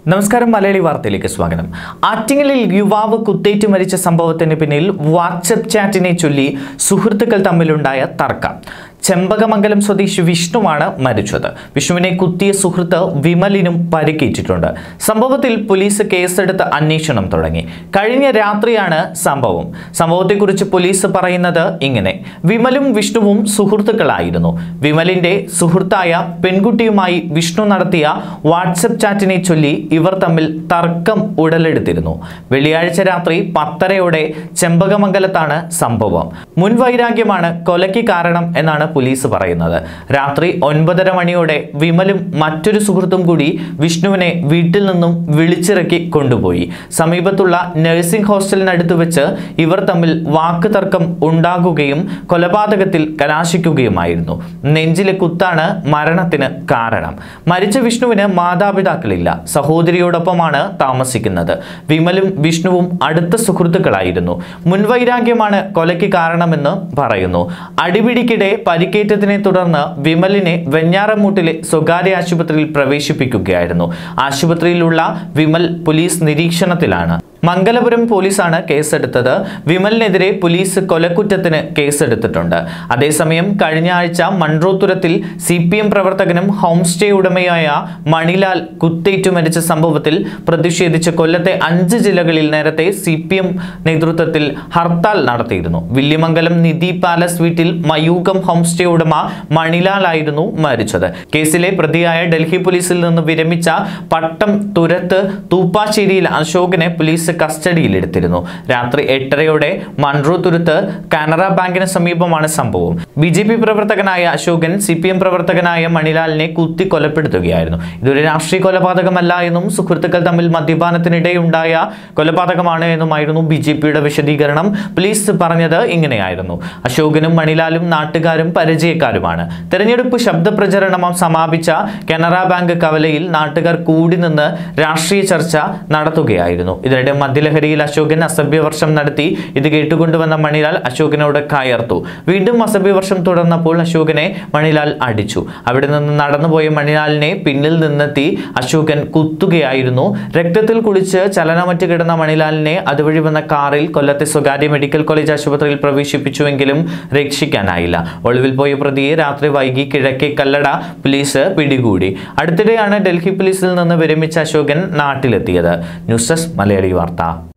നമസ്കാരം മലയാളി വാർത്തയിലേക്ക് സ്വാഗതം ആറ്റിങ്ങലിൽ യുവാവ് കുത്തേറ്റ് മരിച്ച സംഭവത്തിന് പിന്നിൽ വാട്സപ്പ് ചാറ്റിനെ ചൊല്ലി സുഹൃത്തുക്കൾ തമ്മിലുണ്ടായ തർക്കം ചെമ്പകമംഗലം സ്വദേശി വിഷ്ണുവാണ് മരിച്ചത് വിഷ്ണുവിനെ കുത്തിയ സുഹൃത്ത് വിമലിനും പരിക്കേറ്റിട്ടുണ്ട് സംഭവത്തിൽ പോലീസ് കേസെടുത്ത് അന്വേഷണം തുടങ്ങി കഴിഞ്ഞ രാത്രിയാണ് സംഭവം സംഭവത്തെക്കുറിച്ച് പോലീസ് പറയുന്നത് ഇങ്ങനെ വിമലും വിഷ്ണുവും സുഹൃത്തുക്കളായിരുന്നു വിമലിന്റെ സുഹൃത്തായ പെൺകുട്ടിയുമായി വിഷ്ണു നടത്തിയ വാട്സപ്പ് ചാറ്റിനെ ചൊല്ലി ഇവർ തമ്മിൽ തർക്കം ഉടലെടുത്തിരുന്നു വെള്ളിയാഴ്ച രാത്രി പത്തരയോടെ ചെമ്പകമംഗലത്താണ് സംഭവം മുൻവൈരാഗ്യമാണ് കൊലയ്ക്ക് കാരണം എന്നാണ് പോലീസ് പറയുന്നത് രാത്രി ഒൻപതര മണിയോടെ വിമലും മറ്റൊരു സുഹൃത്തും കൂടി വിഷ്ണുവിനെ വീട്ടിൽ നിന്നും വിളിച്ചിറക്കി കൊണ്ടുപോയി സമീപത്തുള്ള നഴ്സിംഗ് ഹോസ്റ്റലിനടുത്ത് വെച്ച് ഇവർ തമ്മിൽ വാക്ക് തർക്കം ഉണ്ടാകുകയും കൊലപാതകത്തിൽ കലാശിക്കുകയുമായിരുന്നു നെഞ്ചിലെ കുത്താണ് മരണത്തിന് കാരണം മരിച്ച വിഷ്ണുവിന് മാതാപിതാക്കളില്ല സഹോദരിയോടൊപ്പമാണ് താമസിക്കുന്നത് വിമലും വിഷ്ണുവും അടുത്ത സുഹൃത്തുക്കളായിരുന്നു മുൻവൈരാഗ്യമാണ് കൊലയ്ക്ക് കാരണമെന്ന് പറയുന്നു അടിപിടിക്കിടെ പരിക്കേറ്റതിനെ തുടർന്ന് വിമലിനെ വെഞ്ഞാറമൂട്ടിലെ സ്വകാര്യ ആശുപത്രിയിൽ പ്രവേശിപ്പിക്കുകയായിരുന്നു ആശുപത്രിയിലുള്ള വിമൽ പോലീസ് നിരീക്ഷണത്തിലാണ് മംഗലപുരം പോലീസാണ് കേസെടുത്തത് വിമലിനെതിരെ പോലീസ് കൊലക്കുറ്റത്തിന് കേസെടുത്തിട്ടുണ്ട് അതേസമയം കഴിഞ്ഞ ആഴ്ച മൺട്രോത്തുരത്തിൽ സി പി എം പ്രവർത്തകനും ഹോം സ്റ്റേ ഉടമയായ മണിലാൽ കുത്തേറ്റു മരിച്ച സംഭവത്തിൽ പ്രതിഷേധിച്ച് കൊല്ലത്തെ അഞ്ച് ജില്ലകളിൽ നേരത്തെ സി പി എം നേതൃത്വത്തിൽ ഹർത്താൽ നടത്തിയിരുന്നു വില്യമംഗലം നിധി പാലസ് വീട്ടിൽ മയൂകം ഹോം സ്റ്റേ ഉടമ മണിലാലായിരുന്നു മരിച്ചത് കേസിലെ പ്രതിയായ ഡൽഹി പോലീസിൽ നിന്ന് വിരമിച്ച പട്ടം തുരത്ത് തൂപ്പാശ്ശേരിയിൽ അശോകനെ പോലീസ് കസ്റ്റഡിയിലെടുത്തിരുന്നു രാത്രി എട്ടരയോടെ മൺട്രോ തുരുത്ത് കാനറ ബാങ്കിന് സമീപമാണ് സംഭവം ബി ജെ പി പ്രവർത്തകനായ അശോകൻ സി പി എം പ്രവർത്തകനായ മണിലാലിനെ കുത്തി കൊലപ്പെടുത്തുകയായിരുന്നു ഇതൊരു രാഷ്ട്രീയ കൊലപാതകമല്ല എന്നും സുഹൃത്തുക്കൾ തമ്മിൽ മദ്യപാനത്തിനിടെയുണ്ടായ കൊലപാതകമാണ് എന്നുമായിരുന്നു ബി ജെ പിയുടെ വിശദീകരണം പോലീസ് പറഞ്ഞത് ഇങ്ങനെയായിരുന്നു അശോകനും മണിലാലും നാട്ടുകാരും പരിചയക്കാരുമാണ് തെരഞ്ഞെടുപ്പ് ശബ്ദ പ്രചരണം സമാപിച്ച കനറ ബാങ്ക് കവലയിൽ നാട്ടുകാർ കൂടി നിന്ന് രാഷ്ട്രീയ ചർച്ച നടത്തുകയായിരുന്നു ഇതിനിടെ മദ്യലഹരിയിൽ അശോകൻ അസഭ്യവർഷം നടത്തി ഇത് കേട്ടുകൊണ്ടുവന്ന മണിലാൽ അശോകനോട് കയർത്തു വീണ്ടും അസഭ്യവർഷം തുടർന്നപ്പോൾ അശോകനെ മണിലാൽ അടിച്ചു അവിടെ നിന്ന് നടന്നുപോയ മണിലാലിനെ പിന്നിൽ നിന്നെത്തി അശോകൻ കുത്തുകയായിരുന്നു രക്തത്തിൽ കുളിച്ച് ചലനമറ്റ് കിടന്ന മണിലാലിനെ അതുവഴി വന്ന കാറിൽ കൊല്ലത്തെ സ്വകാര്യ മെഡിക്കൽ കോളേജ് ആശുപത്രിയിൽ പ്രവേശിപ്പിച്ചുവെങ്കിലും രക്ഷിക്കാനായില്ല ഒളിവിൽ പോയ പ്രതിയെ രാത്രി വൈകി കിഴക്കേ കല്ലട പോലീസ് പിടികൂടി അടുത്തിടെയാണ് ഡൽഹി പോലീസിൽ നിന്ന് വിരമിച്ച അശോകൻ നാട്ടിലെത്തിയത് ന്യൂസ് ഡെസ്ക് മലയാളി വാർത്ത